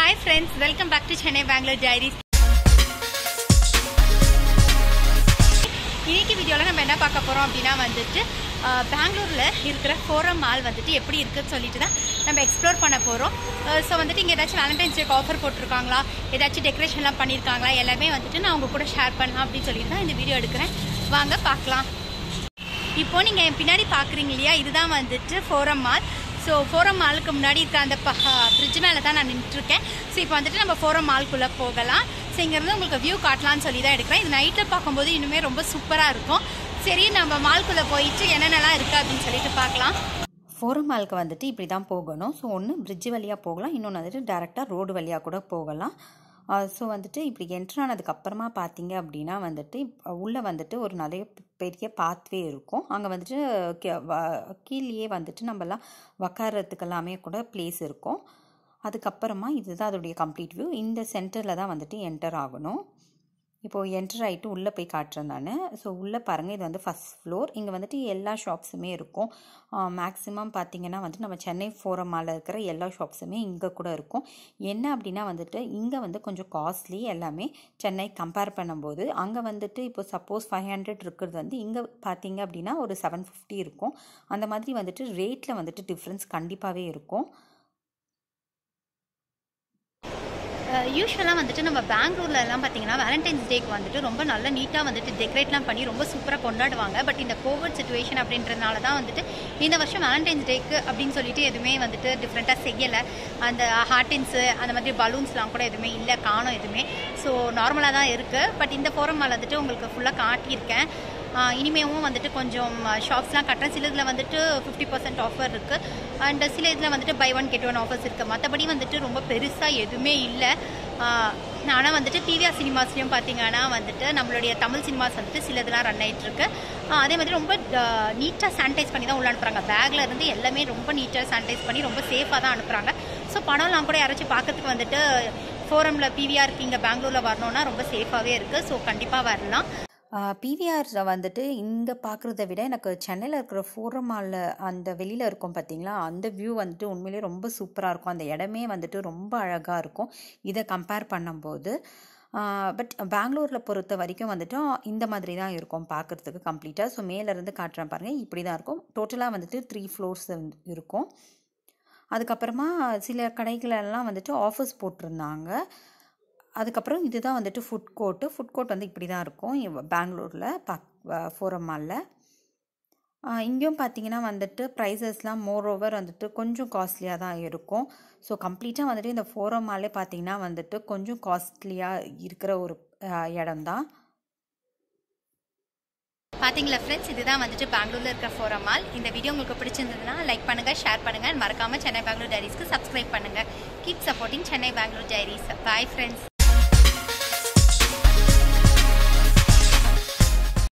hi friends welcome back to Chennai Bangalore diaries இன்னைக்கு வீடியோவில் நம்ம என்ன பார்க்க போகிறோம் அப்படின்னா வந்துட்டு அஹ், பெங்களூர்ல இருக்கிற ஃபோரம் மால் வந்துட்டு எப்படி இருக்குன்னு சொல்லிட்டு தான் நம்ம எக்ஸ்ப்ளோர் பண்ண போகிறோம் ஸோ வந்துட்டு இங்கே ஏதாச்சும் வேலண்டைன்ஸ் டேக்கு ஆஃபர் போட்டிருக்காங்களா ஏதாச்சும் டெக்கரேஷன்லாம் பண்ணியிருக்காங்களா எல்லாமே வந்துட்டு நான் உங்க கூட ஷேர் பண்ணலாம் அப்படின்னு சொல்லிட்டு தான் இந்த வீடியோ எடுக்கிறேன் வாங்க பார்க்கலாம் இப்போ நீங்கள் என் பின்னாடி பார்க்குறீங்க இல்லையா இதுதான் வந்துட்டு ஃபோரம் மால் ஸோ ஃபோரம் மாலுக்கு முன்னாடி இருக்க அந்த ஃப்ரிட்ஜ் மேலே தான் நான் நின்றுட்டுருக்கேன் ஸோ இப்போ வந்துட்டு நம்ம ஃபோரம் மால்குள்ளே போகலாம் ஸோ இங்கேருந்து உங்களுக்கு வியூ காட்டலாம்னு சொல்லி தான் எடுக்கிறேன் இது நைட்டில் பார்க்கும்போது இன்னுமே ரொம்ப சூப்பராக இருக்கும் சரி நம்ம மால்குள்ளே போயிட்டு என்னென்னலாம் இருக்குது அப்படின்னு சொல்லிட்டு பார்க்கலாம் ஃபோரம் மாலுக்கு வந்துட்டு இப்படி தான் போகணும் ஸோ ஒன்று பிரிட்ஜ் வழியாக போகலாம் இன்னொன்று வந்துட்டு டேரெக்டாக ரோடு வழியாக கூட போகலாம் ஸோ வந்துட்டு இப்படி என்ட்ரு ஆனதுக்கு அப்புறமா பார்த்தீங்க அப்படின்னா வந்துட்டு இப்ப உள்ளே வந்துட்டு ஒரு நிறைய பெரிய பாத்வே இருக்கும் அங்கே வந்துட்டு கீ- வ- கீழேயே வந்துட்டு நம்மலாம் உக்காரத்துக்கு எல்லாமே கூட பிளேஸ் இருக்கும் அதுக்கப்புறமா இதுதான் அதோடைய கம்ப்ளீட் வியூ இந்த சென்டரில் தான் வந்துட்டு என்டர் ஆகணும் இப்போது என்டர் ஆகிட்டு உள்ளே போய் காட்டுறேன் நான் ஸோ உள்ளே பாருங்கள் இது வந்து ஃபஸ்ட் ஃப்ளோர் இங்கே வந்துட்டு எல்லா ஷாப்ஸுமே இருக்கும் மேக்ஸிமம் பார்த்தீங்கன்னா வந்துட்டு நம்ம சென்னை ஃபோரம் மாலில் இருக்கிற எல்லா ஷாப்ஸுமே இங்கே கூட இருக்கும் என்ன அப்படின்னா வந்துட்டு இங்கே வந்து கொஞ்சம் காஸ்ட்லி எல்லாமே சென்னை கம்பேர் பண்ணும்போது அங்கே வந்துட்டு இப்போ சப்போஸ் ஃபைவ் ஹண்ட்ரட் இருக்கிறது வந்து இங்கே பார்த்தீங்க அப்படின்னா ஒரு செவன் ஃபிஃப்டி இருக்கும் அந்த மாதிரி வந்துட்டு ரேட்டில் வந்துட்டு டிஃப்ரென்ஸ் கண்டிப்பாகவே இருக்கும் யூஸ்வலாக வந்துட்டு நம்ம பெங்களூர்ல எல்லாம் பார்த்தீங்கன்னா வேலண்டைன்ஸ் டேக்கு வந்துட்டு ரொம்ப நல்ல நீட்டாக வந்துட்டு டெக்கரேட்லாம் பண்ணி ரொம்ப சூப்பராக கொண்டாடுவாங்க பட் இந்த கோவிட் சுச்சுவேஷன் அப்படின்றதுனால தான் வந்துட்டு இந்த வருஷம் வேலண்டைன்ஸ் டேக்கு அப்படின்னு சொல்லிட்டு எதுவுமே வந்துட்டு டிஃப்ரெண்ட்டாக செய்யலை அந்த ஹார்டின்ஸு அந்த மாதிரி பலூன்ஸ்லாம் கூட எதுவுமே இல்லை காணும் எதுவுமே ஸோ நார்மலாக தான் இருக்குது பட் இந்த ஃபோரம் மால் வந்துட்டு உங்களுக்கு ஃபுல்லாக காட்டியிருக்கேன் ஆஹ் இனிமேவும் வந்துட்டு கொஞ்சம் ஷாப்ஸ்லாம் கட்டுறேன் சில இதில் வந்துட்டு ஃபிஃப்டி பர்சன்ட் ஆஃபர் இருக்குது அண்ட் சில இதில் வந்துட்டு buy one get one offers இருக்குது மற்றபடி வந்துட்டு ரொம்ப பெருசாக எதுவுமே இல்லை ஆனால் வந்துட்டு பிவிஆர் சினிமாஸ்லையும் பார்த்தீங்கன்னா வந்துட்டு நம்மளுடைய தமிழ் சினிமாஸ் வந்துட்டு சில இதெல்லாம் ரன் ஆயிட்டு இருக்கு ஆஹ் அதே மாதிரி ரொம்ப நீட்டாக சானிடைஸ் பண்ணி தான் உள்ள அனுப்புகிறாங்க பேக்கில் இருந்து எல்லாமே ரொம்ப நீட்டாக சானிடைஸ் பண்ணி ரொம்ப சேஃபாக தான் அனுப்புகிறாங்க ஸோ பணம்லாம் கூட யாராச்சும் பார்க்கறதுக்கு வந்துட்டு ஃபோரமில் பிவிஆர் இங்கே பெங்களூரில் வரணும்னா ரொம்ப சேஃபாகவே இருக்குது ஸோ கண்டிப்பாக வரலாம் பிவிஆர் வந்துட்டு இங்கே பார்க்குறத விட எனக்கு சென்னையில் இருக்கிற ஃபோரம் மாலில் அந்த வெளியில் இருக்கும் பார்த்தீங்களா அந்த வியூ வந்துட்டு உண்மையிலேயே ரொம்ப சூப்பராக இருக்கும் அந்த இடமே வந்துட்டு ரொம்ப அழகாக இருக்கும் இதை கம்பேர் பண்ணும்போது பட் பெங்களூரில் பொறுத்த வரைக்கும் வந்துட்டு இந்த மாதிரி தான் இருக்கும் பார்க்குறதுக்கு கம்ப்ளீட்டாக ஸோ மேலேருந்து காட்டுறேன் பாருங்கள் இப்படி தான் இருக்கும் டோட்டலாக வந்துட்டு த்ரீ ஃப்ளோர்ஸ் இருக்கும் அதுக்கப்புறமா சில கடைகளெல்லாம் வந்துட்டு ஆஃபர்ஸ் போட்டிருந்தாங்க அதுக்கப்புறம் இதுதான் வந்துட்டு ஃபுட் கோர்ட்டு ஃபுட் கோர்ட் வந்து இப்படி தான் இருக்கும் இவ் பெங்களூரில் பக் ஃபோரம் மாலில் இங்கேயும் பார்த்தீங்கன்னா வந்துட்டு ப்ரைஸஸ்லாம் மோர் ஓவர் வந்துட்டு கொஞ்சம் காஸ்ட்லியாக தான் இருக்கும் ஸோ கம்ப்ளீட்டாக வந்துட்டு இந்த ஃபோரம் மாலே பார்த்தீங்கன்னா வந்துட்டு கொஞ்சம் காஸ்ட்லியாக இருக்கிற ஒரு இடம் தான் பாத்தீங்களா ஃப்ரெண்ட்ஸ் இதுதான் வந்துட்டு பெங்களூர்ல இருக்க ஃபோரம் மால் இந்த வீடியோ உங்களுக்கு பிடிச்சிருந்ததுன்னா லைக் பண்ணுங்க ஷேர் பண்ணுங்க and மறக்காம சென்னை பெங்களூர் டைரிஸ்க்கு சப்ஸ்கிரைப் பண்ணுங்க keep supporting Chennai Bangalore diaries bye friends